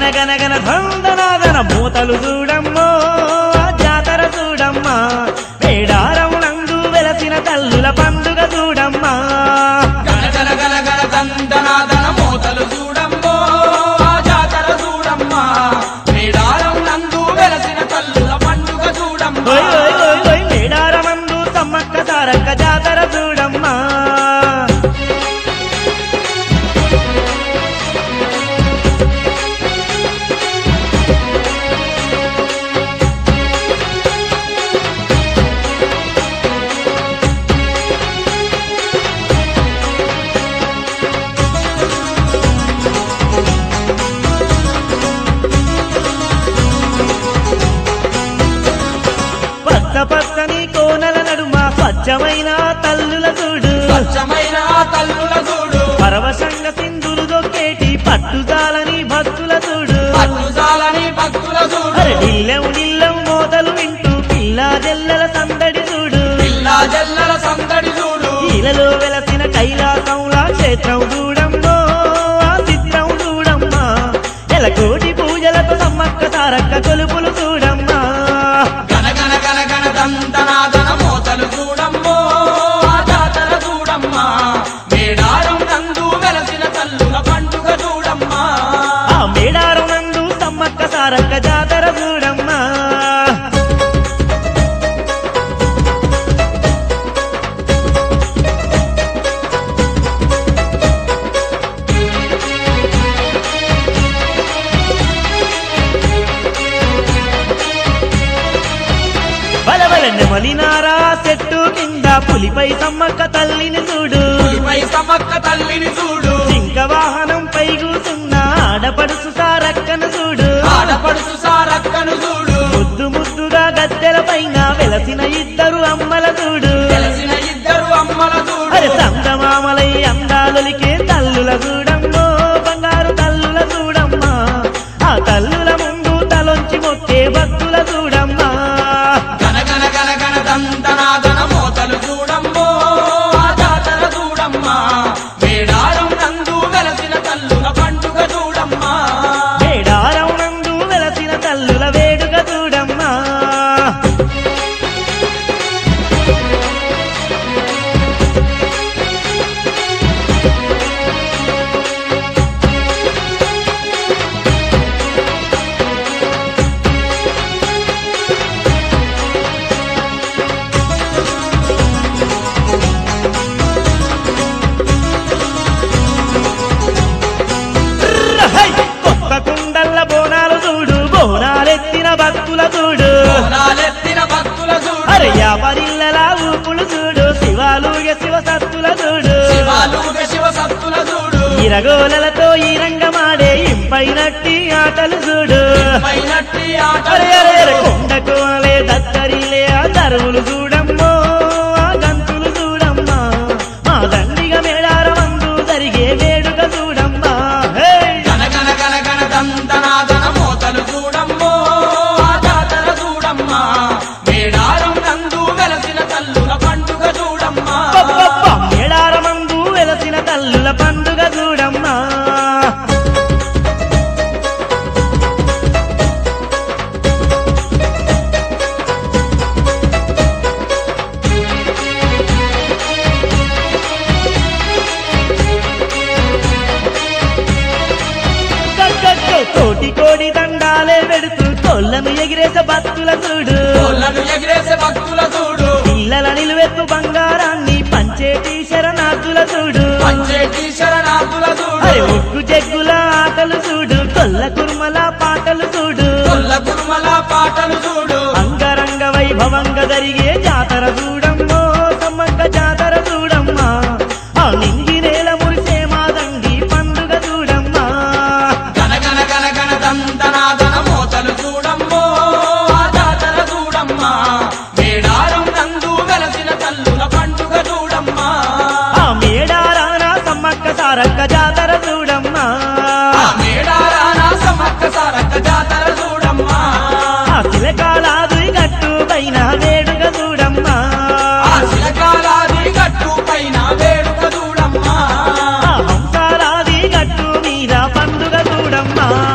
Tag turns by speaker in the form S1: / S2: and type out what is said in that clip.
S1: గనగన ధందనాదన మూతలు చూడమ్మో ఆ జాతర చూడమ్మా వేడారం నందు వెలసిన తల్లుల పండుగ చూడమ్మా
S2: గన గన గన గన దందనాదన మోతలు చూడమ్మో ఆ జాతర చూడమ్మా మేడారం నందు వెలసిన తల్లుల పండుగ చూడమ్మా
S1: ఓయ్ ఓయ్ ఓయ్ ఓయ్ వేడారమందు సమ్మక్క సారక్క జాతర చూడమ్మా పచ్చ పచ్చని కోనల నడుమ స్వచ్ఛమైన తల్లుల చూడు
S2: స్వచ్ఛమైన ఆ తల్లుల చూడు
S1: పరవశంగ సింధులు దొక్కేటి పట్టుదాలని భక్తుల చూడు
S2: పట్టుజాలని భక్తుల చూడు
S1: అరే నిల్లెం నిల్లెం మోతలు వింటూ పిల్లా జల్లల సందడి చూడు
S2: పిల్లా జల్లల సందడి చూడు
S1: ఇలలో వెలసిన కైలాసంలా క్షేత్రం చూడమ్మో ఆ చిత్రం చూడమ్మా ఎలకోటి పూజలతో సమ్మక్క సారక్క కొలుపులు చూడమ్మా
S2: గన గన గన గన దందనాదన మోతలు చూడమ్మో ఆ జాతర చూడమ్మా మేడారం నందు వెలసిన తల్లుల పండుగ చూడమ్మా
S1: ఆ మేడారం నందు సమ్మక్క సారక్క జాతర చూడమ్మా బలబల నెమలినారా చెట్టు కింద పులిపై సమ్మక్క తల్లిని చూడు
S2: పులిపై సమక్క తల్లిని చూడు
S1: జింక వాహనం పై కూసున్న ఆడపడుసు సారక్కను చూడు
S2: ఆడపడుచు సారక్కను చూడు
S1: ముద్దు ముద్దుగా గద్దెల పైన వెలసిన ఇద్దరు అమ్మల చూడు
S2: తెలిసిన ఇద్దరు అమ్మల చూడు
S1: అరే సందమామలై అందాలొలికే తల్లుల చూడమ్మో బంగారు తల్లుల చూడమ్మా ఆ తల్లుల ముందు తలొంచి మొక్కే భక్తుల చూడమ్మా
S2: గన గన గన గన దందనాదన మోతలు చూడమ్మో ఆ జాతర చూడమ్మా మేడారం నందు వెలసిన తల్లుల పండుగ చూడమ్మా
S1: మేడారం నందు వెలసిన తల్లుల వేడుక చూడమ్మా హై! కొత్త కుండల్ల బోనాలు చూడు బోనాలెత్తిన భక్తుల చూడు
S2: బోనాలెత్తిన భక్తుల చూడు
S1: అరే యాపరిల్లలా ఊపులు చూడు శివాలుగ శివ సత్తుల చూడు
S2: శివాలుగ శివ సత్తుల చూడు
S1: ఇరగోలలతో ఈ రంగమాడే ఇంపైనట్టి ఆటలు చూడు
S2: పైనట్టి
S1: అరే అరే అరే
S2: ఆటలు
S1: కొండ కోనలే దత్తరిలే ఆ దరువులు చూడమ్మో ఆ గంతులు చూడమ్మా మా దండిగ మేడారమందు జరిగే వేడుక చూడమ్మా హే!
S2: గన గన గన గన దందనాదన మోతలు చూడమ్మో ఆ జాతర చూడమ్మా మేడారం నందు వెలసిన తల్లుల పండుగ చూడమ్మా
S1: అబ్బబ్బబ్బ! మేడారమందు వెలసిన తల్లుల పండుగ చూడమ్మా గగ్గగ్గ! కోటి కోడి దండాలే పెడుతూ కొల్లను ఎగిరేసే భక్తుల చూడు
S2: కోళ్ళను ఎగిరేసే భక్తుల చూడు
S1: పిల్లల నిలువెత్తు బంగారాన్ని పంచేటి శరణార్థుల చూడు
S2: పంచేటి శరణార్థుల
S1: అరే
S2: చూడు
S1: ఉక్కు చెగ్గుల ఆటలు చూడు కొల్ల కుర్మల పాటలు చూడు
S2: కొల్ల కుర్మల పాటలు చూడు
S1: అంగరంగ వైభవంగా జరిగే జాతర చూడమ్మో సమ్మక్క జాతర చూడమ్మా ఆ నింగి నేల మురిసే మాదండి పండుగ చూడమ్మా
S2: గన గన గన గన దందనాదన మోతలు చూడమ్మో ఆ జాతర చూడమ్మా మేడారం నందు వెలసిన తల్లుల పండుగ చూడమ్మా
S1: ఆ మేడారాన సమ్మక్క సారక్క జాతర చూడమ్మా
S2: ఆ మేడారాన సమక్క సారక్క జాతర చూడమ్మా
S1: ఆ తిలకాలాది గట్టు పైన వేడుక చూడమ్మా
S2: ఆ శిలకాలాది గట్టు పైన వేడుక చూడమ్మా
S1: ఆ హంసాలాది గట్టు మీద పండుగ చూడమ్మా